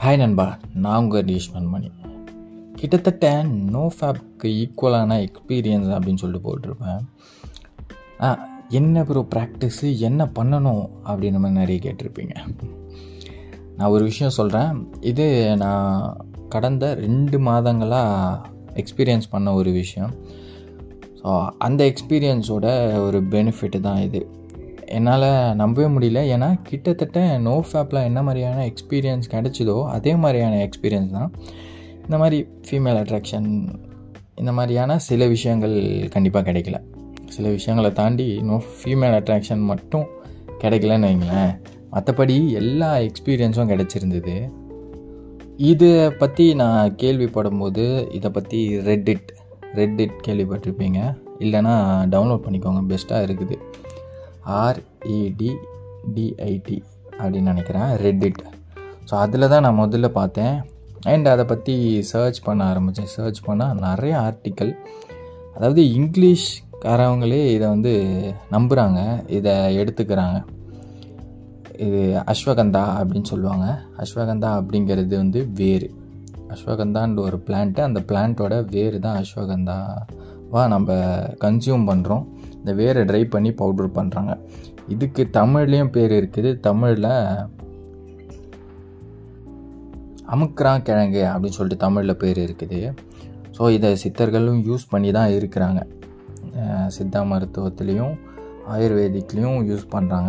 hi நண்பா நான் உங்கள் ஈஸ்வன் மணி கிட்டத்தட்ட நோ ஃபேப்க்கு ஈக்குவலான எக்ஸ்பீரியன்ஸ் அப்படின்னு சொல்லிட்டு போட்டிருப்பேன் ஆ என்ன ப்ரோ ப்ராக்டிஸு என்ன பண்ணணும் அப்படின்ற மாதிரி நிறைய கேட்டிருப்பீங்க நான் ஒரு விஷயம் சொல்கிறேன் இது நான் கடந்த ரெண்டு மாதங்களாக எக்ஸ்பீரியன்ஸ் பண்ண ஒரு விஷயம் ஸோ அந்த எக்ஸ்பீரியன்ஸோட ஒரு பெனிஃபிட்டு தான் இது என்னால் நம்பவே முடியல ஏன்னா கிட்டத்தட்ட நோ ஃபேப்பில் என்ன மாதிரியான எக்ஸ்பீரியன்ஸ் கிடைச்சதோ அதே மாதிரியான எக்ஸ்பீரியன்ஸ் தான் இந்த மாதிரி ஃபீமேல் அட்ராக்ஷன் இந்த மாதிரியான சில விஷயங்கள் கண்டிப்பாக கிடைக்கல சில விஷயங்களை தாண்டி நோ ஃபீமேல் அட்ராக்ஷன் மட்டும் கிடைக்கலன்னு வைங்களேன் மற்றபடி எல்லா எக்ஸ்பீரியன்ஸும் கிடச்சிருந்தது இதை பற்றி நான் கேள்விப்படும் போது இதை பற்றி ரெட்டிட் ரெட்டிட் கேள்விப்பட்டிருப்பீங்க இல்லைனா டவுன்லோட் பண்ணிக்கோங்க பெஸ்ட்டாக இருக்குது ஆர்இடி டிஐடி அப்படின்னு நினைக்கிறேன் ரெட்டிட் ஸோ அதில் தான் நான் முதல்ல பார்த்தேன் அண்ட் அதை பற்றி சர்ச் பண்ண ஆரம்பித்தேன் சர்ச் பண்ணால் நிறைய ஆர்டிக்கல் அதாவது இங்கிலீஷ்காரவங்களே இதை வந்து நம்புகிறாங்க இதை எடுத்துக்கிறாங்க இது அஸ்வகந்தா அப்படின்னு சொல்லுவாங்க அஸ்வகந்தா அப்படிங்கிறது வந்து வேறு அஸ்வகந்தான்ற ஒரு பிளான்ட்டு அந்த பிளான்ட்டோட வேறு தான் அஸ்வகந்தாவா நம்ம கன்சியூம் பண்ணுறோம் இந்த வேரை ட்ரை பண்ணி பவுட்ரு பண்ணுறாங்க இதுக்கு தமிழ்லேயும் பேர் இருக்குது தமிழில் அமுக்ரான் கிழங்கு அப்படின்னு சொல்லிட்டு தமிழில் பேர் இருக்குது ஸோ இதை சித்தர்களும் யூஸ் பண்ணி தான் இருக்கிறாங்க சித்தா மருத்துவத்துலேயும் ஆயுர்வேதிக்லேயும் யூஸ் பண்ணுறாங்க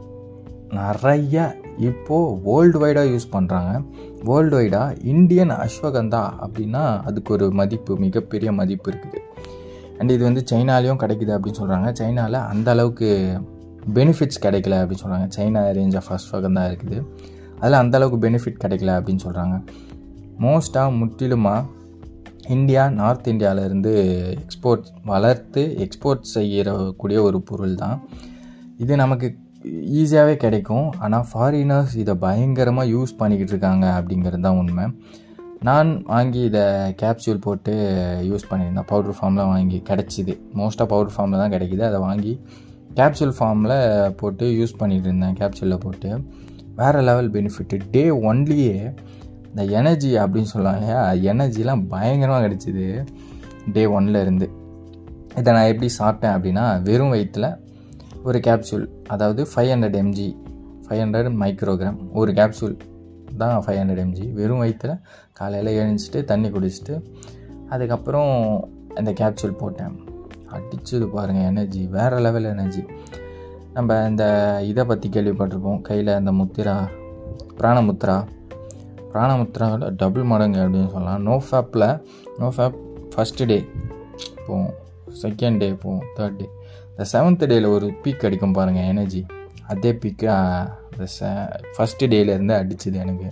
நிறைய இப்போது வேர்ல்டு வைடாக யூஸ் பண்ணுறாங்க வேர்ல்டு வைடாக இந்தியன் அஸ்வகந்தா அப்படின்னா அதுக்கு ஒரு மதிப்பு மிகப்பெரிய மதிப்பு இருக்குது அண்ட் இது வந்து சைனாலேயும் கிடைக்குது அப்படின்னு சொல்கிறாங்க சைனாவில் அந்த அளவுக்கு பெனிஃபிட்ஸ் கிடைக்கல அப்படின்னு சொல்கிறாங்க சைனா ரேஞ்ச் ஆஃப் அஸ்வகந்தா இருக்குது அதில் அந்த அளவுக்கு பெனிஃபிட் கிடைக்கல அப்படின்னு சொல்கிறாங்க மோஸ்ட்டாக முற்றிலுமாக இந்தியா நார்த் இந்தியாவிலேருந்து எக்ஸ்போர்ட் வளர்த்து எக்ஸ்போர்ட் செய்யக்கூடிய ஒரு பொருள் தான் இது நமக்கு ஈஸியாகவே கிடைக்கும் ஆனால் ஃபாரினர்ஸ் இதை பயங்கரமாக யூஸ் பண்ணிக்கிட்டு இருக்காங்க அப்படிங்கிறது தான் உண்மை நான் வாங்கி இதை கேப்சூல் போட்டு யூஸ் பண்ணியிருந்தேன் பவுட்ரு ஃபார்மில் வாங்கி கிடச்சிது மோஸ்ட்டாக பவுட்ரு ஃபார்மில் தான் கிடைக்கிது அதை வாங்கி கேப்சூல் ஃபார்மில் போட்டு யூஸ் பண்ணிகிட்டு இருந்தேன் கேப்சூலில் போட்டு வேறு லெவல் பெனிஃபிட்டு டே ஒன்லியே இந்த எனர்ஜி அப்படின்னு சொல்லுவாங்க எனர்ஜிலாம் பயங்கரமாக கிடச்சிது டே ஒன்ல இருந்து இதை நான் எப்படி சாப்பிட்டேன் அப்படின்னா வெறும் வயிற்றில் ஒரு கேப்சூல் அதாவது five hundred MG five hundred microgram ஒரு கேப்சூல் தான் ஃபைவ் ஹண்ட்ரட் எம்ஜி வெறும் வயிற்றில் காலையில் எழுந்துச்சிட்டு தண்ணி குடிச்சிட்டு அதுக்கப்புறம் அந்த கேப்சூல் போட்டேன் அடிச்சது பாருங்கள் எனர்ஜி வேறு லெவல் எனர்ஜி நம்ம இந்த இதை பற்றி கேள்விப்பட்டிருப்போம் கையில் அந்த முத்திரா பிராணமுத்ரா பிராணமுத்ராவோட டபுள் மடங்கு அப்படின்னு சொல்லலாம் நோ ஃபேப்பில் நோ ஃபேப் ஃபஸ்ட்டு டே போவோம் செகண்ட் டே போவோம் தேர்ட் டே இந்த செவன்த் டேயில் ஒரு பீக் அடிக்கும் பாருங்கள் எனர்ஜி அதே பீக்கு அந்த ச ஃபஸ்ட்டு டேலேருந்து அடிச்சுது எனக்கு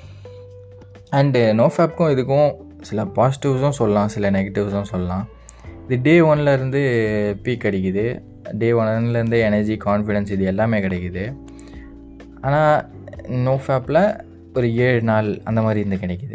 அண்டு நோ ஃபேப்க்கும் இதுக்கும் சில பாசிட்டிவ்ஸும் சொல்லலாம் சில நெகட்டிவ்ஸும் சொல்லலாம் இது டே ஒன்லேருந்து பீக் அடிக்குது டே ஒன்லேருந்து எனர்ஜி கான்ஃபிடென்ஸ் இது எல்லாமே கிடைக்குது ஆனால் நோ ஃபேப்பில் ஒரு ஏழு நாள் அந்த மாதிரி இருந்து கிடைக்குது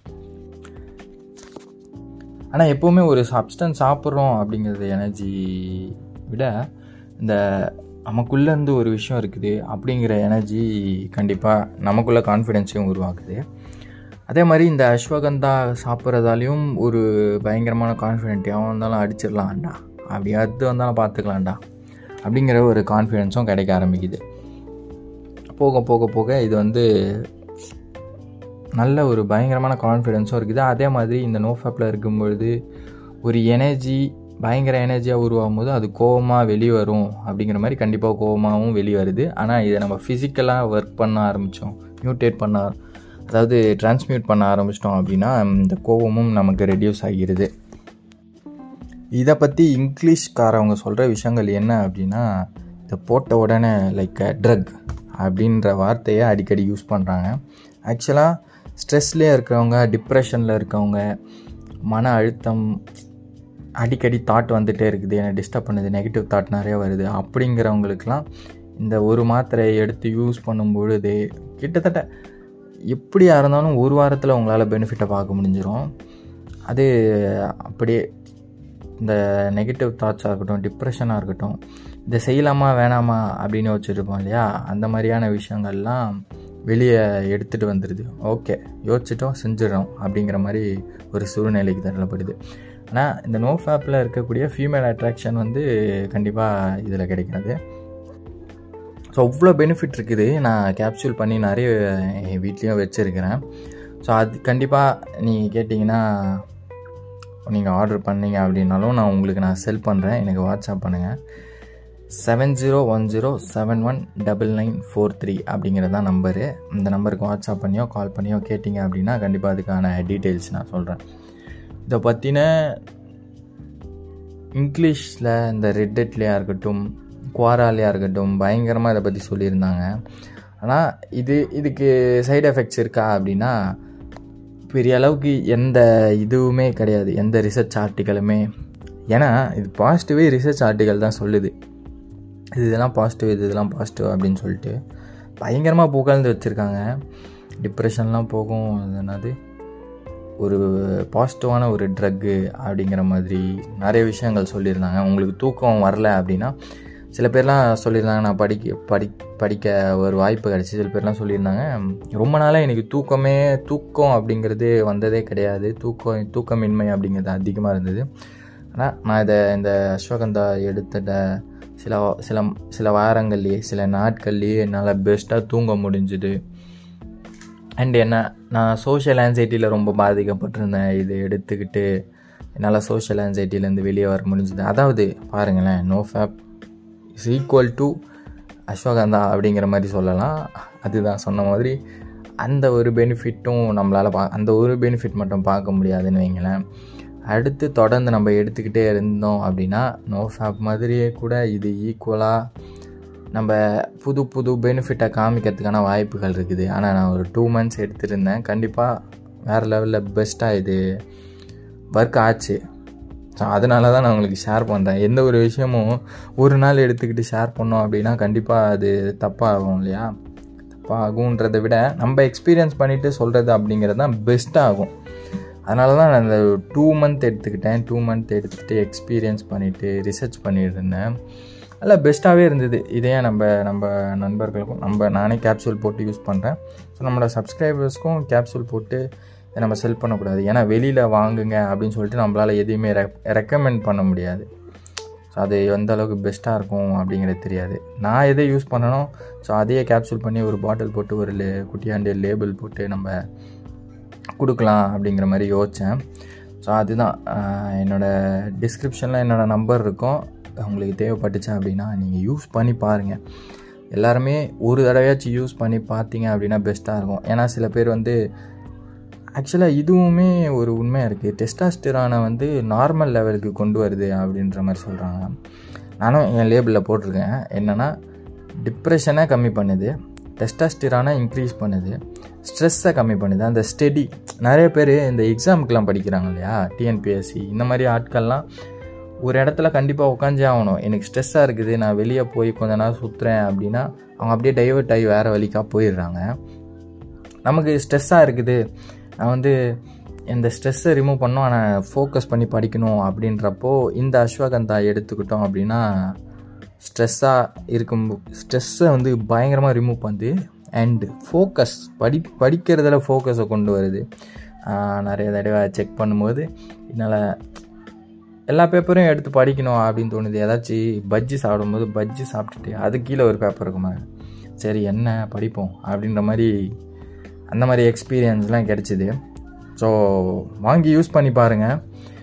ஆனால் எப்போவுமே ஒரு சப்ஸ்டன்ஸ் சாப்பிட்றோம் அப்படிங்கிறது எனர்ஜி விட இந்த நமக்குள்ளேருந்து ஒரு விஷயம் இருக்குது அப்படிங்கிற எனர்ஜி கண்டிப்பாக நமக்குள்ளே கான்ஃபிடென்ஸையும் உருவாக்குது அதே மாதிரி இந்த அஸ்வகந்தா சாப்பிட்றதாலையும் ஒரு பயங்கரமான கான்ஃபிடென்ட் எவன் வந்தாலும் அடிச்சிடலாம்டா அப்படி அது வந்தாலும் பார்த்துக்கலாம்டா அப்படிங்கிற ஒரு கான்ஃபிடென்ஸும் கிடைக்க ஆரம்பிக்குது போக போக போக இது வந்து நல்ல ஒரு பயங்கரமான கான்ஃபிடென்ஸும் இருக்குது அதே மாதிரி இந்த நோஃபேப்பில் இருக்கும்பொழுது ஒரு எனர்ஜி பயங்கர எனர்ஜியாக உருவாகும் போது அது கோவமாக வெளியே வரும் அப்படிங்கிற மாதிரி கண்டிப்பாக கோவமாகவும் வெளியே வருது ஆனால் இதை நம்ம ஃபிசிக்கலாக ஒர்க் பண்ண ஆரம்பித்தோம் மியூட்டேட் பண்ண அதாவது டிரான்ஸ்மியூட் பண்ண ஆரம்பிச்சிட்டோம் அப்படின்னா இந்த கோவமும் நமக்கு ரெடியூஸ் ஆகிடுது இதை பற்றி இங்கிலீஷ்காரவங்க சொல்கிற விஷயங்கள் என்ன அப்படின்னா இதை போட்ட உடனே லைக் ட்ரக் அப்படின்ற வார்த்தையை அடிக்கடி யூஸ் பண்ணுறாங்க ஆக்சுவலாக ஸ்ட்ரெஸ்லேயே இருக்கிறவங்க டிப்ரெஷனில் இருக்கவங்க மன அழுத்தம் அடிக்கடி தாட் வந்துகிட்டே இருக்குது என்னை டிஸ்டர்ப் பண்ணுது நெகட்டிவ் தாட் நிறைய வருது அப்படிங்கிறவங்களுக்கெலாம் இந்த ஒரு மாத்திரையை எடுத்து யூஸ் பண்ணும் பொழுது கிட்டத்தட்ட எப்படியாக இருந்தாலும் ஒரு வாரத்தில் உங்களால் பெனிஃபிட்டை பார்க்க முடிஞ்சிடும் அது அப்படியே இந்த நெகட்டிவ் தாட்ஸாக இருக்கட்டும் டிப்ரெஷனாக இருக்கட்டும் இதை செய்யலாமா வேணாமா அப்படின்னு வச்சுருப்போம் இல்லையா அந்த மாதிரியான விஷயங்கள்லாம் வெளியே எடுத்துகிட்டு வந்துடுது ஓகே யோசிச்சிட்டோம் செஞ்சிடறோம் அப்படிங்கிற மாதிரி ஒரு சூழ்நிலைக்கு தள்ளப்படுது ஆனால் இந்த நோ ஃபேப்பில் இருக்கக்கூடிய ஃபீமேல் அட்ராக்ஷன் வந்து கண்டிப்பாக இதில் கிடைக்காது ஸோ அவ்வளோ பெனிஃபிட் இருக்குது நான் கேப்சூல் பண்ணி நிறைய என் வீட்லேயும் வச்சுருக்கிறேன் ஸோ அது கண்டிப்பாக நீங்கள் கேட்டிங்கன்னா நீங்கள் ஆர்டர் பண்ணீங்க அப்படின்னாலும் நான் உங்களுக்கு நான் செல் பண்ணுறேன் எனக்கு வாட்ஸ்அப் பண்ணுங்கள் seven zero one zero seven one double nine four three அப்படிங்கிறது தான் நம்பரு இந்த நம்பருக்கு வாட்ஸ்அப் பண்ணியோ கால் பண்ணியோ கேட்டிங்க அப்படின்னா கண்டிப்பாக அதுக்கான டீட்டெயில்ஸ் நான் சொல்கிறேன் இதை பற்றின இங்கிலீஷில் இந்த ரெட்டட்லேயாக இருக்கட்டும் குவாராலையாக இருக்கட்டும் பயங்கரமாக இதை பற்றி சொல்லியிருந்தாங்க ஆனால் இது இதுக்கு சைடு எஃபெக்ட்ஸ் இருக்கா அப்படின்னா பெரிய அளவுக்கு எந்த இதுவுமே கிடையாது எந்த ரிசர்ச் ஆர்டிக்கலுமே ஏன்னா இது பாசிட்டிவே ரிசர்ச் ஆர்டிக்கல் தான் சொல்லுது இது இதெல்லாம் பாசிட்டிவ் இது இதெல்லாம் பாசிட்டிவ் அப்படின்னு சொல்லிட்டு பயங்கரமாக புகழ்ந்து வச்சுருக்காங்க டிப்ரெஷன்லாம் போகும் அது என்னது ஒரு பாசிட்டிவான ஒரு ட்ரக்கு அப்படிங்கிற மாதிரி நிறைய விஷயங்கள் சொல்லியிருந்தாங்க உங்களுக்கு தூக்கம் வரல அப்படின்னா சில பேர்லாம் சொல்லியிருந்தாங்க நான் படிக்க படி படிக்க ஒரு வாய்ப்பு கிடச்சி சில பேர்லாம் சொல்லியிருந்தாங்க ரொம்ப நாளாக எனக்கு தூக்கமே தூக்கம் அப்படிங்கிறது வந்ததே கிடையாது தூக்கம் தூக்கமின்மை அப்படிங்கிறது அதிகமாக இருந்தது ஆனால் நான் இதை இந்த அஸ்வகந்தா எடுத்துட்ட சில சில சில வாரங்கள்லேயே சில நாட்கள்லேயே என்னால் பெஸ்ட்டாக தூங்க முடிஞ்சுது அண்ட் என்ன நான் சோஷியல் ஆன்சைட்டியில் ரொம்ப பாதிக்கப்பட்டிருந்தேன் இது எடுத்துக்கிட்டு என்னால் சோஷியல் ஆன்சைட்டிலேருந்து வெளியே வர முடிஞ்சுது அதாவது பாருங்களேன் no fab is equal to ashwagandha அப்படிங்கிற மாதிரி சொல்லலாம் அதுதான் சொன்ன மாதிரி அந்த ஒரு பெனிஃபிட்டும் நம்மளால் பா அந்த ஒரு பெனிஃபிட் மட்டும் பார்க்க முடியாதுன்னு வைங்களேன் அடுத்து தொடர்ந்து நம்ம எடுத்துக்கிட்டே இருந்தோம் அப்படின்னா நோ ஃபேப் மாதிரியே கூட இது ஈக்குவலாக நம்ம புது புது பெனிஃபிட்டை காமிக்கிறதுக்கான வாய்ப்புகள் இருக்குது ஆனால் நான் ஒரு டூ மந்த்ஸ் எடுத்துருந்தேன் கண்டிப்பாக வேறு லெவலில் பெஸ்ட்டாக இது ஒர்க் ஆச்சு ஸோ அதனால தான் நான் உங்களுக்கு ஷேர் பண்ணுறேன் எந்த ஒரு விஷயமும் ஒரு நாள் எடுத்துக்கிட்டு ஷேர் பண்ணோம் அப்படின்னா கண்டிப்பாக அது தப்பாகும் இல்லையா தப்பாகுன்றதை விட நம்ம எக்ஸ்பீரியன்ஸ் பண்ணிவிட்டு சொல்கிறது அப்படிங்கிறது தான் பெஸ்ட்டாக ஆகும் அதனால தான் நான் இந்த டூ மந்த் எடுத்துக்கிட்டேன் டூ மந்த் எடுத்துகிட்டு எக்ஸ்பீரியன்ஸ் பண்ணிவிட்டு ரிசர்ச் பண்ணிட்டு இருந்தேன் நல்லா பெஸ்ட்டாகவே இருந்தது இதே நம்ம நம்ம நண்பர்களுக்கும் நம்ம நானே கேப்சூல் போட்டு யூஸ் பண்ணுறேன் ஸோ நம்மளோட சப்ஸ்கிரைபர்ஸ்க்கும் கேப்சூல் போட்டு இதை நம்ம செல் பண்ணக்கூடாது ஏன்னா வெளியில் வாங்குங்க அப்படின்னு சொல்லிட்டு நம்மளால் எதையுமே ரெ ரெக்கமெண்ட் பண்ண முடியாது ஸோ அது எந்த அளவுக்கு பெஸ்ட்டாக இருக்கும் அப்படிங்கிறது தெரியாது நான் எதை யூஸ் பண்ணனோ ஸோ அதையே கேப்சூல் பண்ணி ஒரு பாட்டில் போட்டு ஒரு லே குட்டியாண்டு லேபிள் போட்டு நம்ம கொடுக்கலாம் அப்படிங்கிற மாதிரி யோசித்தேன் ஸோ அதுதான் என்னோடய டிஸ்கிரிப்ஷனில் என்னோடய நம்பர் இருக்கும் உங்களுக்கு தேவைப்பட்டுச்சு அப்படின்னா நீங்கள் யூஸ் பண்ணி பாருங்கள் எல்லாருமே ஒரு தடவையாச்சும் யூஸ் பண்ணி பார்த்தீங்க அப்படின்னா பெஸ்ட்டாக இருக்கும் ஏன்னா சில பேர் வந்து ஆக்சுவலாக இதுவுமே ஒரு உண்மையாக இருக்குது டெஸ்டாஸ்டிரானை வந்து நார்மல் லெவலுக்கு கொண்டு வருது அப்படின்ற மாதிரி சொல்கிறாங்க நானும் என் லேபிளில் போட்டிருக்கேன் என்னென்னா டிப்ரெஷனை கம்மி பண்ணுது டெஸ்டாஸ்டிரானை இன்க்ரீஸ் பண்ணுது ஸ்ட்ரெஸ்ஸை கம்மி பண்ணுது அந்த ஸ்டெடி நிறைய பேர் இந்த எக்ஸாமுக்கெலாம் படிக்கிறாங்க இல்லையா டிஎன்பிஎஸ்சி இந்த மாதிரி ஆட்கள்லாம் ஒரு இடத்துல கண்டிப்பாக உட்காந்தே ஆகணும் எனக்கு ஸ்ட்ரெஸ்ஸாக இருக்குது நான் வெளியே போய் கொஞ்ச நேரம் சுற்றுறேன் அப்படின்னா அவங்க அப்படியே டைவர்ட் ஆகி வேறு வழிக்காக போயிடுறாங்க நமக்கு ஸ்ட்ரெஸ்ஸாக இருக்குது நான் வந்து இந்த ஸ்ட்ரெஸ்ஸை ரிமூவ் பண்ணோம் ஆனால் ஃபோக்கஸ் பண்ணி படிக்கணும் அப்படின்றப்போ இந்த அஸ்வகந்தா எடுத்துக்கிட்டோம் அப்படின்னா ஸ்ட்ரெஸ்ஸாக இருக்கும் ஸ்ட்ரெஸ்ஸை வந்து பயங்கரமாக ரிமூவ் பண்ணுது அண்டு ஃபோக்கஸ் படி படிக்கிறதுல ஃபோக்கஸை கொண்டு வருது நிறைய தடவை செக் பண்ணும்போது என்னால் எல்லா பேப்பரையும் எடுத்து படிக்கணும் அப்படின்னு தோணுது ஏதாச்சும் பஜ்ஜி சாப்பிடும்போது பஜ்ஜி சாப்பிட்டுட்டு அது கீழே ஒரு பேப்பர் இருக்குமா சரி என்ன படிப்போம் அப்படின்ற மாதிரி அந்த மாதிரி எக்ஸ்பீரியன்ஸ்லாம் கிடச்சிது ஸோ வாங்கி யூஸ் பண்ணி பாருங்கள்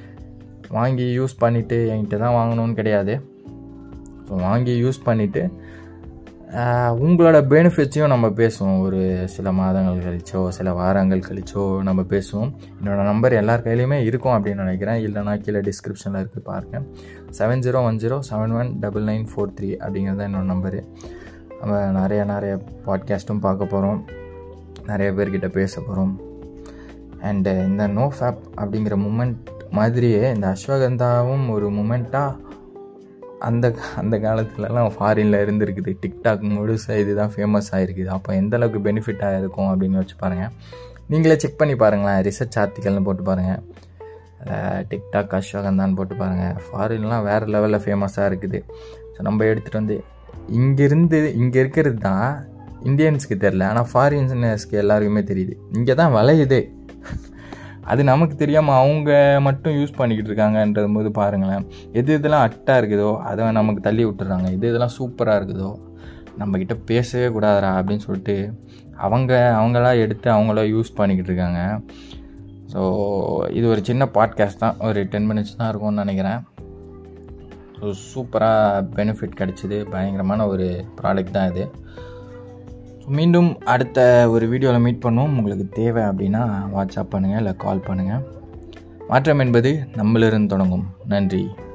வாங்கி யூஸ் பண்ணிவிட்டு என்கிட்ட தான் வாங்கணும்னு கிடையாது ஸோ வாங்கி யூஸ் பண்ணிவிட்டு உங்களோட பெனிஃபிட்ஸையும் நம்ம பேசுவோம் ஒரு சில மாதங்கள் கழிச்சோ சில வாரங்கள் கழிச்சோ நம்ம பேசுவோம் என்னோடய நம்பர் எல்லார் கையிலையுமே இருக்கும் அப்படின்னு நினைக்கிறேன் இல்லைனா கீழே டிஸ்கிரிப்ஷனில் இருக்குது பாருங்கள் seven zero one zero seven one double nine four three அப்படிங்கிறது தான் என்னோடய நம்பரு நம்ம நிறைய நிறைய பாட்காஸ்ட்டும் பார்க்க போகிறோம் நிறைய பேர்கிட்ட பேச போகிறோம் அண்டு இந்த நோ ஃபேப் அப்படிங்கிற மூமெண்ட் மாதிரியே இந்த அஸ்வகந்தாவும் ஒரு மூமெண்ட்டாக அந்த அந்த காலத்துலலாம் ஃபாரினில் இருந்துருக்குது டிக்டாக் முழுசாக இதுதான் ஃபேமஸ் ஆகிருக்குது அப்போ எந்த அளவுக்கு பெனிஃபிட்டாக இருக்கும் அப்படின்னு வச்சு பாருங்கள் நீங்களே செக் பண்ணி பாருங்களேன் ரிசர்ச் ஆர்டிக்கல்னு போட்டு பாருங்கள் டிக்டாக் அஸ்வகந்தான்னு போட்டு பாருங்கள் ஃபாரின்லாம் வேறு லெவலில் ஃபேமஸாக இருக்குது ஸோ நம்ம எடுத்துகிட்டு வந்து இங்கேருந்து இங்கே இருக்கிறது தான் இந்தியன்ஸ்க்கு தெரில ஆனால் ஃபாரினர்ஸ்க்கு எல்லாருக்குமே தெரியுது இங்கே தான் விளையுதே அது நமக்கு தெரியாமல் அவங்க மட்டும் யூஸ் பண்ணிக்கிட்டு இருக்காங்கன்றது போது பாருங்களேன் எது இதெல்லாம் அட்டாக இருக்குதோ அதை நமக்கு தள்ளி விட்டுறாங்க எது இதெல்லாம் சூப்பராக இருக்குதோ நம்மக்கிட்ட பேசவே கூடாதுடா அப்படின்னு சொல்லிட்டு அவங்க அவங்களா எடுத்து அவங்கள யூஸ் பண்ணிக்கிட்டு இருக்காங்க ஸோ இது ஒரு சின்ன பாட்காஸ்ட் தான் ஒரு டென் மினிட்ஸ் தான் இருக்கும்னு நினைக்கிறேன் ஸோ சூப்பராக பெனிஃபிட் கிடச்சிது பயங்கரமான ஒரு ப்ராடக்ட் தான் இது மீண்டும் அடுத்த ஒரு வீடியோவில் மீட் பண்ணுவோம் உங்களுக்கு தேவை அப்படின்னா வாட்ஸ்அப் பண்ணுங்கள் இல்லை கால் பண்ணுங்கள் மாற்றம் என்பது நம்மளிருந்து தொடங்கும் நன்றி